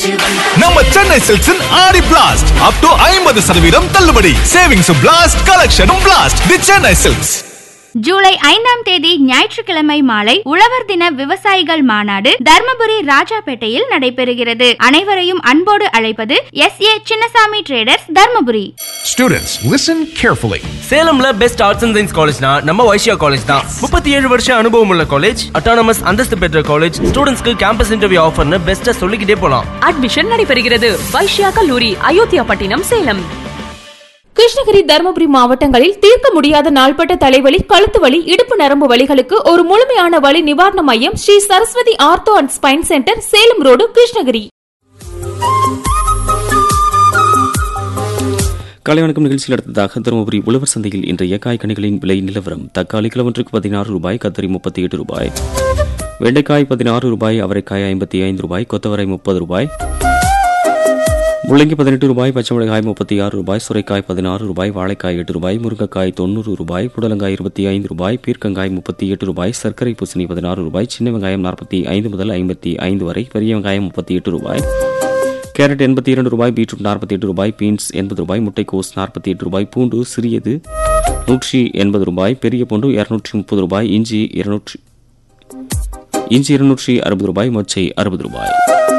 நம்ம சென்னை சில்க்ஸின் ஆடி blast up to ஐம்பது சதவீதம் தள்ளுபடி சேவிங்ஸ் பிளாஸ்ட் கலெக்ஷனும் பிளாஸ்ட் தி சென்னை சில்க்ஸ் ஜூலை ஐந்தாம் தேதி ஞாயிற்றுக்கிழமை மாலை உழவர் தின விவசாயிகள் மாநாடு தர்மபுரி ராஜாபேட்டையில் நடைபெறுகிறது அனைவரையும் அன்போடு அழைப்பது S A Chinnasamy traders Dharmapuri Students, listen carefully. சேலம்ல பெஸ்ட் ஆர்ட்ஸ் அண்ட் சயின்ஸ் காலேஜ்னா நம்ம வைஷ்யா காலேஜ் தான் முப்பத்தி ஏழு வருஷம் அனுபவம் உள்ள காலேஜ் அட்டானமஸ் அந்தஸ்து பெற்ற காலேஜ் ஸ்டூடெண்ட்ஸ்க்கு கேம்பஸ் இன்டர்வியூ ஆஃபர்னு பெஸ்ட்டா சொல்லிக்கிட்டே போலாம் அட்மிஷன் நடைபெறுகிறது வைஷ்யா கல்லூரி அயோத்தியா பட்டினம் சேலம் கிருஷ்ணகிரி தருமபுரி மாவட்டங்களில் தீர்க்க முடியாத நாள்பட்ட தலைவலி கழுத்து வலி இடுப்பு நரம்பு வலிகளுக்கு ஒரு முழுமையான வலி நிவாரண மையம் Sri Saraswathi ortho and spine centre Salem road Krishnagiri காலை வணக்கம் நிகழ்ச்சியில் அடுத்ததாக தருமபுரி உழவர் சந்தையில் இன்றைய காய்கனிகளின் விலை நிலவரம் தக்காளி கிலோ ஒன்றுக்கு பதினாறு ரூபாய் கத்தரி முப்பத்தி எட்டு ரூபாய் வெண்டைக்காய் பதினாறு ரூபாய் அவரைக்காய் ஐம்பத்தி ஐந்து ரூபாய் கொத்தவரை முப்பது ரூபாய் முள்ளங்கி பதினெட்டு ரூபாய் பச்சை மிளகாய் முப்பத்தி ஆறு ரூபாய் சுரைக்காய் பதினாறு ரூபாய் வாழைக்காய் எட்டு ரூபாய் முருங்கைக்காய் தொண்ணூறு ரூபாய் புடலங்காய் இருபத்தி ஐந்து ரூபாய் பீர்க்கங்காய் முப்பத்தி எட்டு ரூபாய் சர்க்கரை பூசணி பதினாறு ரூபாய் சின்ன வெங்காயம் நாற்பத்தி ஐந்து முதல் ஐம்பத்தி ஐந்து வரை பெரிய வெங்காயம் முப்பத்தி எட்டு ரூபாய் கேரட் எண்பத்தி இரண்டு ரூபாய் பீட்ரூட் நாற்பத்தி எட்டு ரூபாய் பீன்ஸ் எண்பது ரூபாய் முட்டைக்கோஸ் நாற்பத்தி எட்டு ரூபாய் பூண்டு சிறியது நூற்றி எண்பது ரூபாய் பெரிய பூண்டு இருநூற்றி முப்பது ரூபாய் இஞ்சி இருநூற்றி இஞ்சி இருநூற்றி அறுபது ரூபாய் மொச்சை அறுபது ரூபாய்